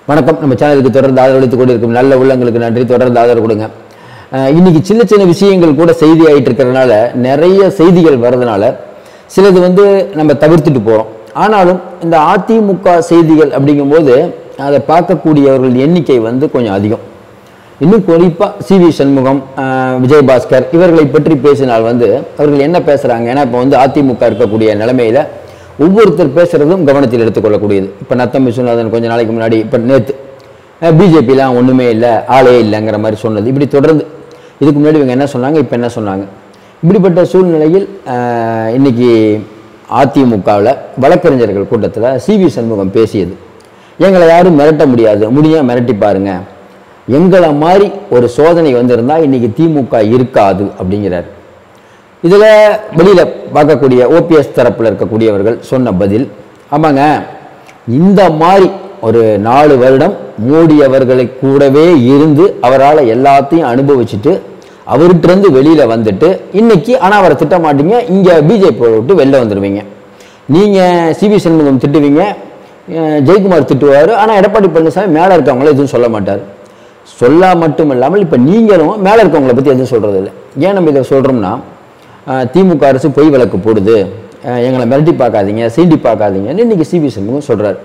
வணக்கம் நம்ம சேனலுக்கு தொடர்ந்து ஆதரவளித்துக் கொண்டிருக்கும் நல்ல உள்ளங்களுக்கு நன்றி தொடர்ந்து ஆதரவு கொடுங்க அஹ் இன்னைக்கு சின்ன சின்ன விஷயங்கள் கூட செய்தி ஆயிட்டு இருக்கிறதுனால நிறைய செய்திகள் வர்றதுனால சிலது வந்து நம்ம தவிர்த்துட்டு போறோம் ஆனாலும் இந்த அதிமுக செய்திகள் அப்படிங்கும்போது அதை பார்க்கக்கூடியவர்கள் எண்ணிக்கை வந்து கொஞ்சம் அதிகம் இன்னும் குறிப்பாக சி வி சண்முகம் அஹ் விஜயபாஸ்கர் இவர்களை பற்றி பேசினால் வந்து அவர்கள் என்ன பேசுகிறாங்க ஏன்னா இப்போ வந்து அதிமுக இருக்கக்கூடிய நிலைமையில ஒவ்வொருத்தர் பேசுகிறதும் கவனத்தில் எடுத்துக்கொள்ளக்கூடியது இப்போ நத்தம் விஸ்வநாதன் கொஞ்ச நாளைக்கு முன்னாடி இப்போ நேற்று பிஜேபிலாம் ஒன்றுமே இல்லை ஆளே இல்லைங்கிற மாதிரி சொன்னது இப்படி தொடர்ந்து இதுக்கு முன்னாடி இவங்க என்ன சொன்னாங்க இப்போ என்ன சொன்னாங்க இப்படிப்பட்ட சூழ்நிலையில் அஹ், இன்னைக்கு அதிமுகவில் வழக்கறிஞர்கள் கூட்டத்தில் சி வி சண்முகம் பேசியது எங்களை யாரும் மிரட்ட முடியாது முடியா மிரட்டி பாருங்க எங்களை மாதிரி ஒரு சோதனை வந்திருந்தா இன்னைக்கு திமுக இருக்காது அப்படிங்கிறார் இதில் வெளியில் பார்க்கக்கூடிய ஓபிஎஸ் தரப்பில் இருக்கக்கூடியவர்கள் சொன்ன பதில் ஆமாங்க இந்த மாதிரி ஒரு நாலு வருடம் மோடி அவர்களை கூடவே இருந்து அவரால் எல்லாத்தையும் அனுபவிச்சுட்டு அவர்கிட்டருந்து வெளியில் வந்துட்டு இன்னைக்கு ஆனால் அவரை திட்ட மாட்டீங்க இங்கே பிஜேபி விட்டு வெளில வந்துடுவீங்க நீங்கள் சிவி சண்முகம் திட்டுவீங்க அஹ் ஜெயக்குமார் திட்டுவார் ஆனால் எடப்பாடி பழனிசாமி மேலே இருக்கவங்கள எதுவும் சொல்ல மாட்டார் சொல்ல மட்டும் இல்லாமல் இப்போ நீங்களும் மேலே இருக்கவங்கள பற்றி எதுவும் சொல்கிறது இல்லை ஏன் நம்ம இதை சொல்கிறோம்னா அஹ் திமுக அரசு பொய் வழக்கு போடுது அஹ் எங்களை மிரட்டி பார்க்காதீங்க சீண்டி பார்க்காதீங்கன்னு இன்னைக்கு சிவி சண்முகம் சொல்கிறார்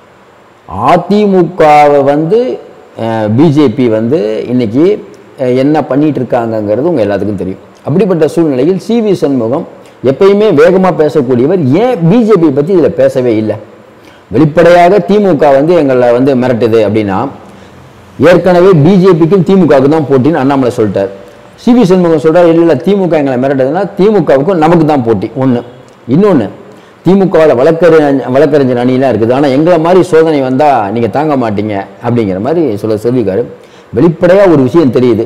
அதிமுகவை வந்து பிஜேபி வந்து இன்னைக்கு அஹ், என்ன பண்ணிட்டு இருக்காங்கங்கிறது உங்கள் எல்லாத்துக்கும் தெரியும் அப்படிப்பட்ட சூழ்நிலையில் சிவி சண்முகம் எப்பயுமே வேகமாக பேசக்கூடியவர் ஏன் பிஜேபி பற்றி இதில் பேசவே இல்லை வெளிப்படையாக திமுக வந்து எங்களை வந்து மிரட்டுது அப்படின்னா ஏற்கனவே பிஜேபிக்கும் திமுகவுக்கு தான் போட்டின்னு அண்ணாமலை சொல்லிட்டார் சிவி சண்முகம் சொல்றாரு இல்லை இல்லை திமுக எங்களை மிரட்டுதுன்னா திமுகவுக்கும் நமக்கு தான் போட்டி ஒன்று இன்னொன்று திமுகவில் வழக்கறிஞர் வழக்கறிஞர் அணியெலாம் இருக்குது ஆனால் எங்களை மாதிரி சோதனை வந்தால் நீங்கள் தாங்க மாட்டீங்க அப்படிங்கிற மாதிரி சொல்ல சொல்லியிருக்காரு வெளிப்படையாக ஒரு விஷயம் தெரியுது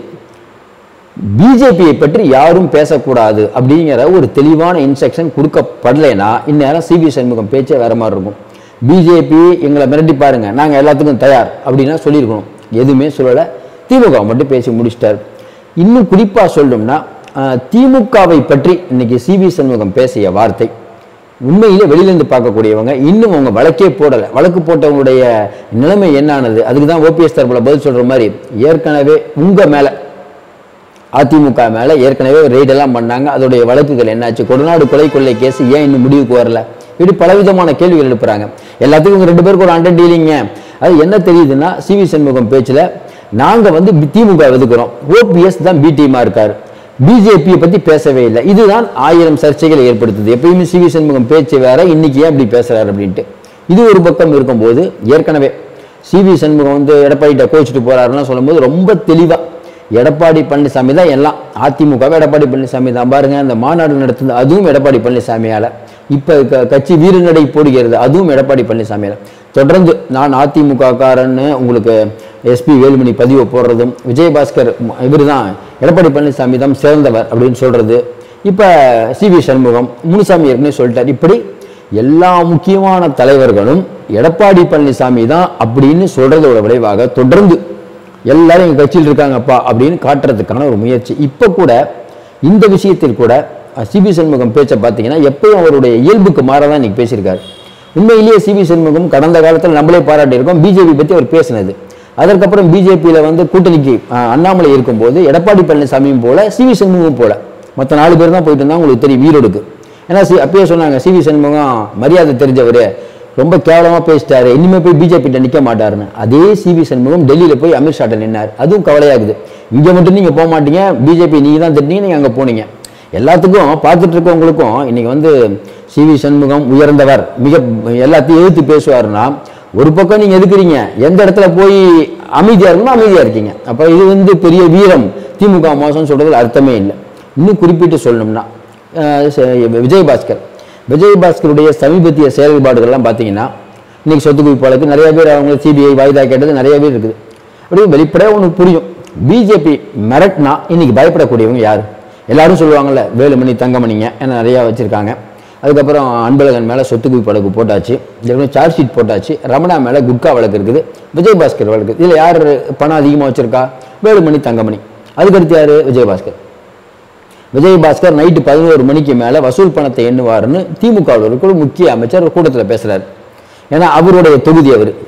பிஜேபியை பற்றி யாரும் பேசக்கூடாது அப்படிங்கிற ஒரு தெளிவான இன்ஸ்ட்ரக்ஷன் கொடுக்கப்படலைன்னா இந்நேரம் சிபி சண்முகம் பேச்சே வேற மாதிரி இருக்கும் பிஜேபி எங்களை மிரட்டி பாருங்க நாங்கள் எல்லாத்துக்கும் தயார் அப்படின்னா சொல்லியிருக்கணும் எதுவுமே சொல்லலை திமுக மட்டும் பேசி முடிச்சிட்டார் இன்னும் குறிப்பாக சொல்லணும்னா அஹ், திமுகவை பற்றி இன்னைக்கு சிபி சண்முகம் பேசிய வார்த்தை உண்மையிலே வெளியிலேருந்து பார்க்கக்கூடியவங்க இன்னும் அவங்க வழக்கே போடலை வழக்கு போட்டவங்களுடைய நிலைமை என்னானது அதுக்கு தான் ஓபிஎஸ் தரப்புல பதில் சொல்கிற மாதிரி ஏற்கனவே உங்கள் மேலே அதிமுக மேலே ஏற்கனவே ரெய்டெல்லாம் பண்ணாங்க அதோடைய வழக்குகள் என்னாச்சு கொடநாடு கொலை கொள்ளை கேஸ் ஏன் இன்னும் முடிவுக்கு வரல இப்படி பலவிதமான கேள்விகள் எழுப்புறாங்க எல்லாத்துக்கும் இவங்க ரெண்டு பேருக்கு ஒரு அண்டர் டீலிங்க அது என்ன தெரியுதுன்னா சிவி சண்முகம் பேச்சில் நாங்கள் வந்து திமுக எதுக்குறோம் ஓபிஎஸ் தான் பி டீமாக இருக்காரு பிஜேபியை பற்றி பேசவே இல்லை இதுதான் ஆயிரம் சர்ச்சைகளை ஏற்படுத்துது எப்பயுமே சிவி சண்முகம் பேச்சு வேற இன்னைக்கு ஏன் இப்படி பேசுறாரு அப்படின்ட்டு இது ஒரு பக்கம் இருக்கும்போது ஏற்கனவே சிவி சண்முகம் வந்து எடப்பாடிட்ட கோச்சிட்டு போறாருன்னா சொல்லும்போது ரொம்ப தெளிவாக எடப்பாடி பழனிசாமி தான் எல்லாம் அதிமுகவை எடப்பாடி பழனிசாமி தான் பாருங்க அந்த மாநாடு நடத்துது அதுவும் எடப்பாடி பழனிசாமியால இப்போ க கட்சி வீரநடை போடுகிறது அதுவும் எடப்பாடி பழனிசாமியால தொடர்ந்து நான் அதிமுக காரன்னு உங்களுக்கு எஸ்பி வேலுமணி பதிவை போடுறதும் விஜயபாஸ்கர் இவர் தான் எடப்பாடி பழனிசாமி தான் சேர்ந்தவர் அப்படின்னு சொல்றது இப்போ சிவி சண்முகம் முனுசாமி ஏற்கனவே சொல்லிட்டார் இப்படி எல்லா முக்கியமான தலைவர்களும் எடப்பாடி பழனிசாமி தான் அப்படின்னு சொல்றதோட விளைவாக தொடர்ந்து எல்லாரும் எங்க கட்சியில் இருக்காங்கப்பா அப்படின்னு காட்டுறதுக்கான ஒரு முயற்சி இப்போ கூட இந்த விஷயத்தில் கூட சிபி சண்முகம் பேச்சை பார்த்தீங்கன்னா எப்பயும் அவருடைய இயல்புக்கு மாறதான் இன்னைக்கு பேசியிருக்காரு உண்மையிலேயே சிபி சண்முகம் கடந்த காலத்தில் நம்மளே பாராட்டியிருக்கோம் பிஜேபி பற்றி அவர் பேசினது அதற்கப்புறம் பிஜேபியில் வந்து கூட்டணிக்கு அஹ், அண்ணாமலை இருக்கும்போது எடப்பாடி பழனிசாமியும் போல சிவி சண்முகம் போல மற்ற நாலு பேர் தான் போயிட்டு இருந்தாங்க உங்களுக்கு தெரியும் ஈரோடுக்கு ஏன்னா சி அப்பயே சொன்னாங்க சிவி சண்முகம் மரியாதை தெரிஞ்சவர் ரொம்ப கேவலமாக பேசிட்டாரு இனிமேல் போய் பிஜேபிட்ட நிற்க மாட்டாருன்னு அதே சிவி சண்முகம் டெல்லியில் போய் அமித்ஷாட்ட நின்னார் அதுவும் கவலையாகுது இங்கே மட்டும் நீங்கள் போக மாட்டீங்க பிஜேபி நீங்கள் தான் திட்டீங்க நீங்கள் அங்கே போனீங்க எல்லாத்துக்கும் பார்த்துட்டு இருக்கவங்களுக்கும் இன்னைக்கு வந்து சிவி சண்முகம் உயர்ந்தவர் மிக எல்லாத்தையும் எதிர்த்து பேசுவாருன்னா ஒரு பக்கம் நீங்கள் எதுக்குறீங்க எந்த இடத்துல போய் அமைதியாக இருக்கணும் அமைதியாக இருக்கீங்க அப்போ இது வந்து பெரிய வீரம் திமுக மோசம்னு சொல்றதுல அர்த்தமே இல்லை இன்னும் குறிப்பிட்டு சொல்லணும்னா அஹ் ச- விஜயபாஸ்கர் விஜயபாஸ்கருடைய சமீபத்திய செயல்பாடுகள்லாம் பார்த்தீங்கன்னா இன்னைக்கு சொத்து குவிப்பு வழக்கு நிறைய பேர் அவங்க சிபிஐ வாய்தா கேட்டது நிறைய பேர் இருக்குது அப்படியே வெளிப்படையாக உனக்கு புரியும் பிஜேபி மிரட்னா இன்னைக்கு பயப்படக்கூடியவங்க யார் எல்லாரும் சொல்லுவாங்கல்ல வேலுமணி தங்கமணிங்க ஏன்னா நிறையா வச்சுருக்காங்க அதுக்கப்புறம் அன்பழகன் மேலே சொத்து குவிப்பு வழக்கு போட்டாச்சு ஏற்கனவே சார்ஜ் ஷீட் போட்டாச்சு ரமணா மேலே குட்கா வழக்கு இருக்குது விஜயபாஸ்கர் வழக்கு இதில் யார் பணம் அதிகமாக வச்சுருக்கா வேலுமணி தங்கமணி அதுக்கடுத்து யார் விஜயபாஸ்கர் விஜயபாஸ்கர் நைட்டு பதினோரு மணிக்கு மேலே வசூல் பணத்தை எண்ணுவாருன்னு திமுகவில் இருக்கிற முக்கிய அமைச்சர் ஒரு கூட்டத்தில் பேசுகிறார் ஏன்னா அவருடைய தொகுதி அவர்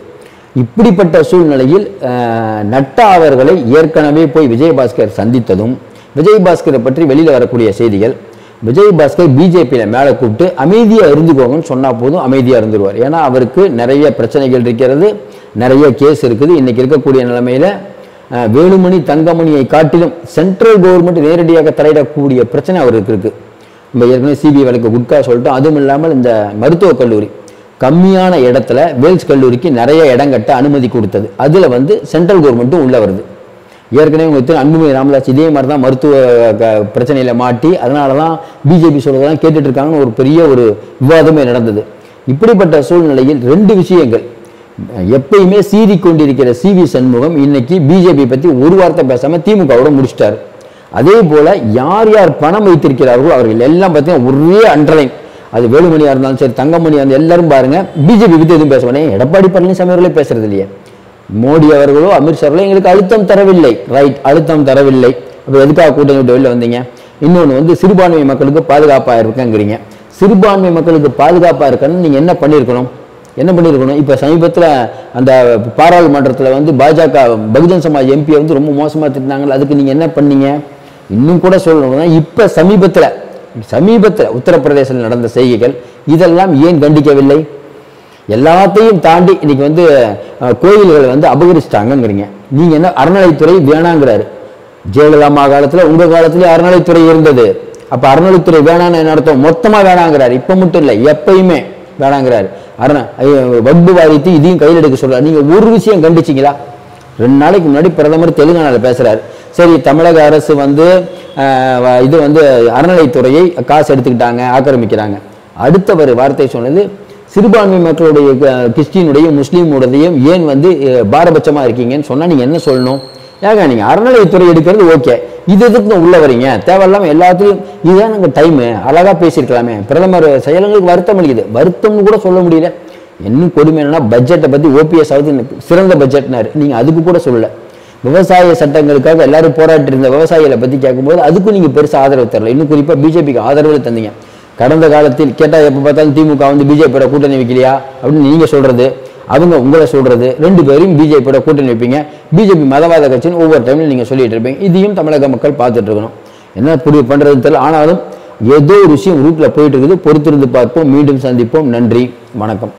இப்படிப்பட்ட சூழ்நிலையில் அஹ், நட்டா அவர்களை ஏற்கனவே போய் விஜயபாஸ்கர் சந்தித்ததும் விஜயபாஸ்கரை பற்றி வெளியில் வரக்கூடிய செய்திகள் விஜயபாஸ்கர் பிஜேபியில் மேலே கூப்பிட்டு அமைதியாக இருந்துக்கோங்கன்னு சொன்னால் போதும் அமைதியாக இருந்துருவார் ஏன்னா அவருக்கு நிறைய பிரச்சனைகள் இருக்கிறது நிறைய கேஸ் இருக்குது இன்னைக்கு இருக்கக்கூடிய நிலைமையில அஹ், வேலுமணி தங்கமணியை காட்டிலும் சென்ட்ரல் கவர்மெண்ட் நேரடியாக தலையிடக்கூடிய பிரச்சனை அவருக்கு இருக்கு நம்ம ஏற்கனவே சிபிஐ வழக்கு குட்கா சொல்லிட்டோம் அதுவும் இல்லாமல் இந்த மருத்துவக் கல்லூரி கம்மியான இடத்துல வேல்ஸ் கல்லூரிக்கு நிறைய இடம் கட்ட அனுமதி கொடுத்தது அதில் வந்து சென்ட்ரல் கவர்மெண்ட்டும் உள்ள வருது ஏற்கனவே உங்களுக்கு தெரியும் அன்புமணி ராமதாஸ் இதே மாதிரி தான் மருத்துவ க- பிரச்சனையில மாட்டி அதனால தான் பிஜேபி சொல்றதெல்லாம் கேட்டுட்டு இருக்காங்கன்னு ஒரு பெரிய ஒரு விவாதமே நடந்தது இப்படிப்பட்ட சூழ்நிலையில் ரெண்டு விஷயங்கள் எப்பயுமே சீறி கொண்டிருக்கிற சி வி சண்முகம் இன்னைக்கு பிஜேபி பத்தி ஒரு வார்த்தை பேசாம திமுகவோட முடிச்சிட்டாரு அதே போல யார் யார் பணம் வைத்திருக்கிறார்களோ அவர்கள் எல்லாம் பார்த்தீங்கன்னா ஒரே அண்டர்லைன் அது வேலுமணியா இருந்தாலும் சரி தங்கமணியா இருந்தாலும் எல்லாரும் பாருங்க பிஜேபி பத்தி எதுவும் பேசுவானே எடப்பாடி பழனிசாமி அவர்களே பேசுறது இல்லையே மோடி அவர்களோ அமித்ஷா அவர்களோ எங்களுக்கு அழுத்தம் தரவில்லை ரைட் அழுத்தம் தரவில்லை அப்போ எதுக்காக கூட்டணி விட்டு வெளில வந்தீங்க இன்னொன்று வந்து சிறுபான்மை மக்களுக்கு பாதுகாப்பாக இருக்குங்கிறீங்க சிறுபான்மை மக்களுக்கு பாதுகாப்பாக இருக்கணும்னு நீங்கள் என்ன பண்ணியிருக்கணும் என்ன பண்ணியிருக்கணும் இப்போ சமீபத்தில் அந்த பாராளுமன்றத்தில் வந்து பாஜக பகுஜன் சமாஜ் எம்பியை வந்து ரொம்ப மோசமாக திட்டினாங்கல்ல அதுக்கு நீங்கள் என்ன பண்ணீங்க இன்னும் கூட சொல்லணும்னா இப்போ சமீபத்தில் சமீபத்தில் உத்தரப்பிரதேசத்தில் நடந்த செய்கைகள் இதெல்லாம் ஏன் கண்டிக்கவில்லை எல்லாத்தையும் தாண்டி இன்னைக்கு வந்து அஹ், கோயில்களை வந்து அபகரிச்சிட்டாங்கங்கிறீங்க நீங்க என்ன அறநிலைத்துறை வேணாங்கிறாரு ஜெயலலிதா அம்மா காலத்துல உங்க காலத்துல அறநிலைத்துறை இருந்தது அப்ப அறநிலைத்துறை வேணான்னு என்ன அர்த்தம் மொத்தமா வேணாங்கிறாரு இப்ப மட்டும் இல்லை எப்பயுமே வேணாங்கிறாரு அரண வக்பு வாரியத்தை இதையும் கையில் எடுக்க சொல்றாரு நீங்க ஒரு விஷயம் கண்டிச்சீங்களா ரெண்டு நாளைக்கு முன்னாடி பிரதமர் தெலுங்கானால பேசுறாரு சரி தமிழக அரசு வந்து அஹ், வ- இது வந்து அறநிலைத்துறையை காசு எடுத்துக்கிட்டாங்க ஆக்கிரமிக்கிறாங்க அடுத்தவர் வார்த்தை சொன்னது சிறுபான்மை மக்களுடைய அஹ், கிறிஸ்டினுடைய முஸ்லீமுடையதையும் ஏன் வந்து அஹ், பாரபட்சமா இருக்கீங்கன்னு சொன்னா நீங்க என்ன சொல்லணும் ஏங்க நீங்க அறநிலையத்துறை எடுக்கிறது ஓகே இது எதுக்கு உள்ள வரீங்க தேவையில்லாம எல்லாத்துலயும் இதுதான் நாங்க டைமு அழகா பேசியிருக்கலாமே பிரதமர் செயலங்களுக்கு வருத்தம் அளிக்குது வருத்தம்னு கூட சொல்ல முடியல இன்னும் கொடுமை என்னன்னா பட்ஜெட்டை பத்தி ஓபிஎஸ் ஆகுது எனக்கு சிறந்த பட்ஜெட்னாரு நீங்க அதுக்கு கூட சொல்லல விவசாய சட்டங்களுக்காக எல்லாரும் போராட்டி இருந்த விவசாயிகளை பத்தி கேட்கும்போது அதுக்கும் நீங்க பெருசா ஆதரவு தரல இன்னும் குறிப்பா பிஜேபிக்கு ஆதரவு தந்தீங்க கடந்த காலத்தில் கேட்டா எப்ப பார்த்தாலும் திமுக வந்து பிஜேபியோட கூட்டணி வைக்கலையா அப்படின்னு நீங்க சொல்றது அவங்க உங்களை சொல்றது ரெண்டு பேரும் பிஜேபியோட கூட்டணி வைப்பீங்க பிஜேபி மதவாத கட்சின்னு ஒவ்வொரு டைம்ல நீங்க சொல்லிட்டு இருப்பீங்க இதையும் தமிழக மக்கள் பார்த்துட்டு இருக்கணும் என்ன புரிய பண்றதுன்னு தெரியல ஆனாலும் ஏதோ ஒரு விஷயம் ரூட்ல போயிட்டு இருக்குது பொறுத்திருந்து பார்ப்போம் மீண்டும் சந்திப்போம் நன்றி வணக்கம்